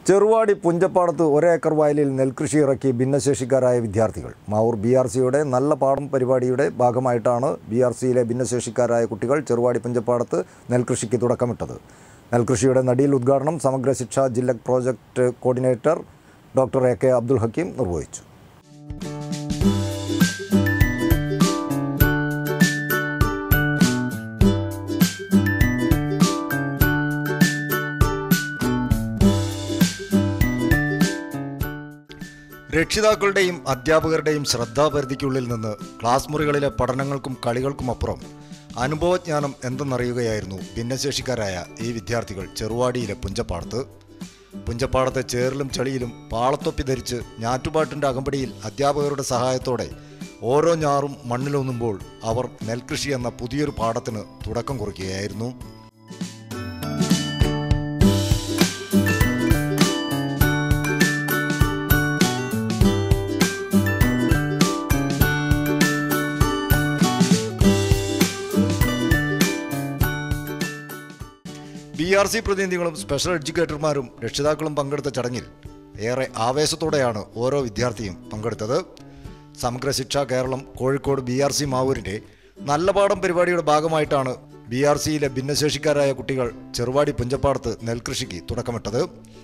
ചെറുവാടി പുഞ്ചപ്പാടത്ത് ഒരേക്കർ വയലിൽ നെൽകൃഷി ഇറക്കി ഭിന്നശേഷിക്കാരായ വിദ്യാർത്ഥികൾ മാവൂർ ബി ആർ സിയുടെ നല്ല പാഠം പരിപാടിയുടെ ഭാഗമായിട്ടാണ് ബി ആർ സിയിലെ ഭിന്നശേഷിക്കാരായ കുട്ടികൾ ചെറുവാടി പുഞ്ചപ്പാടത്ത് നെൽകൃഷിക്ക് തുടക്കമിട്ടത് നെൽകൃഷിയുടെ നടിയിൽ ഉദ്ഘാടനം സമഗ്ര ശിക്ഷ ജില്ലാ project coordinator doctor A K Abdul Hakeem നിർവഹിച്ചു രക്ഷിതാക്കളുടെയും അധ്യാപകരുടെയും ശ്രദ്ധാപരിധിക്കുള്ളിൽ നിന്ന് ക്ലാസ് മുറികളിലെ പഠനങ്ങൾക്കും കളികൾക്കുമപ്പുറം അനുഭവജ്ഞാനം എന്തെന്നറിയുകയായിരുന്നു ഭിന്നശേഷിക്കാരായ ഈ വിദ്യാർത്ഥികൾ ചെറുവാടിയിലെ പുഞ്ചപ്പാടത്ത് പുഞ്ചപ്പാടത്തെ ചേറിലും ചളിയിലും പാളത്തൊപ്പി ധരിച്ച് ഞാറ്റുപാട്ടിൻ്റെ അകമ്പടിയിൽ അധ്യാപകരുടെ സഹായത്തോടെ ഓരോ ഞാറും മണ്ണിലൊന്നുമ്പോൾ അവർ നെൽകൃഷി എന്ന പുതിയൊരു പാഠത്തിന് തുടക്കം കുറിക്കുകയായിരുന്നു ബി ആർ സി പ്രതിനിധികളും സ്പെഷ്യൽ എഡ്യൂക്കേറ്റർമാരും രക്ഷിതാക്കളും പങ്കെടുത്ത ചടങ്ങിൽ ഏറെ ആവേശത്തോടെയാണ് ഓരോ വിദ്യാർത്ഥിയും പങ്കെടുത്തത് Samagra Shiksha Keralam Kozhikode B R C മാവൂരിൻ്റെ നല്ല പാഠം പരിപാടിയുടെ ഭാഗമായിട്ടാണ് ബി ആർ സിയിലെ ഭിന്നശേഷിക്കാരായ കുട്ടികൾ ചെറുവാടി പുഞ്ചപ്പാടത്ത് നെൽകൃഷിക്ക് തുടക്കമിട്ടത്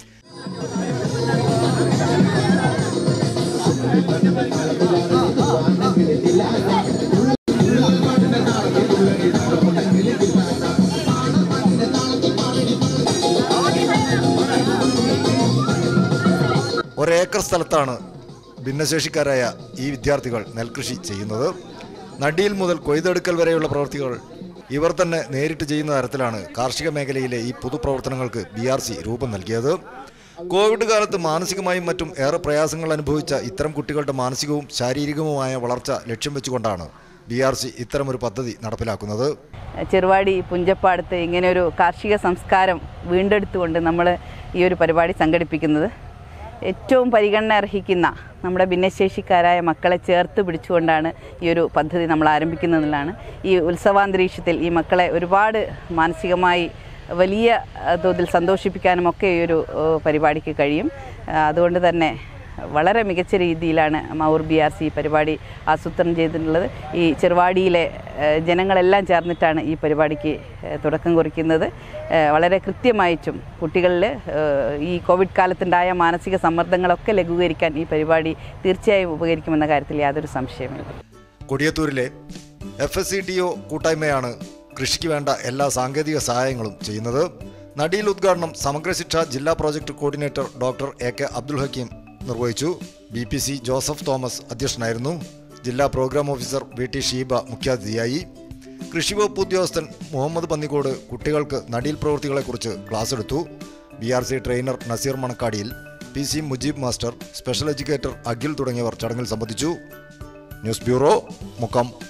ഒരേക്കർ സ്ഥലത്താണ് ഭിന്നശേഷിക്കാരായ ഈ വിദ്യാർത്ഥികൾ നെൽകൃഷി ചെയ്യുന്നത് നടിയിൽ മുതൽ കൊയ്തെടുക്കൽ വരെയുള്ള പ്രവൃത്തികൾ ഇവർ തന്നെ നേരിട്ട് ചെയ്യുന്ന തരത്തിലാണ് കാർഷിക മേഖലയിലെ ഈ പൊതുപ്രവർത്തനങ്ങൾക്ക് ബി ആർ സി രൂപം നൽകിയത് കോവിഡ് കാലത്ത് മാനസികമായും മറ്റും ഏറെ പ്രയാസങ്ങൾ അനുഭവിച്ച ഇത്തരം കുട്ടികളുടെ മാനസികവും ശാരീരികവുമായ വളർച്ച ലക്ഷ്യം വെച്ചുകൊണ്ടാണ് ബി ആർ സി ഇത്തരമൊരു പദ്ധതി നടപ്പിലാക്കുന്നത് ചെറുവാടി പുഞ്ചപ്പാടത്ത് ഇങ്ങനെയൊരു കാർഷിക സംസ്കാരം വീണ്ടെടുത്തുകൊണ്ട് നമ്മൾ ഈ ഒരു പരിപാടി സംഘടിപ്പിക്കുന്നത് ഏറ്റവും പരിഗണന അർഹിക്കുന്ന നമ്മുടെ ഭിന്നശേഷിക്കാരായ മക്കളെ ചേർത്ത് പിടിച്ചുകൊണ്ടാണ് ഈ ഒരു പദ്ധതി നമ്മൾ ആരംഭിക്കുന്നതിലാണ് ഈ ഉത്സവാന്തരീക്ഷത്തിൽ ഈ മക്കളെ ഒരുപാട് മാനസികമായി വലിയ അഹ്, തോതിൽ സന്തോഷിപ്പിക്കാനും ഒക്കെ ഈ ഒരു ഏഹ്, പരിപാടിക്ക് കഴിയും ആ, അതുകൊണ്ട് തന്നെ വളരെ മികച്ച രീതിയിലാണ് മൗർ ബി ആർ സി പരിപാടി ആസൂത്രണം ചെയ്തിട്ടുള്ളത് ഈ ചെറുവാടിയിലെ ഏഹ്, ജനങ്ങളെല്ലാം ചേർന്നിട്ടാണ് ഈ പരിപാടിക്ക് ഏഹ്, തുടക്കം കുറിക്കുന്നത് ഏഹ്, വളരെ കൃത്യമായിട്ടും കുട്ടികളിൽ ഏഹ്, ഈ കോവിഡ് കാലത്തുണ്ടായ മാനസിക സമ്മർദ്ദങ്ങളൊക്കെ ലഘൂകരിക്കാൻ ഈ പരിപാടി തീർച്ചയായും ഉപകരിക്കുമെന്ന കാര്യത്തിൽ യാതൊരു സംശയമില്ല കൊടിയത്തൂരിലെ F S C T O കൂട്ടായ്മയാണ് കൃഷിക്ക് വേണ്ട എല്ലാ സാങ്കേതിക സഹായങ്ങളും ചെയ്യുന്നത് നടിയിൽ ഉദ്ഘാടനം സമഗ്ര ശിക്ഷ ജില്ലാ project coordinator doctor A K Abdul Hakeem നിർവഹിച്ചു B P C Joseph Thomas അധ്യക്ഷനായിരുന്നു ജില്ലാ programme officer V T Sheeba മുഖ്യാതിഥിയായി കൃഷി വകുപ്പ് ഉദ്യോഗസ്ഥൻ മുഹമ്മദ് പന്നിക്കോട് കുട്ടികൾക്ക് നടിയിൽ പ്രവൃത്തികളെക്കുറിച്ച് ക്ലാസ് എടുത്തു B R C trainer Naseer മണക്കാടിയിൽ P C Mujeeb master special educator Akhil തുടങ്ങിയവർ ചടങ്ങിൽ സംബന്ധിച്ചു ന്യൂസ് ബ്യൂറോ മുക്കം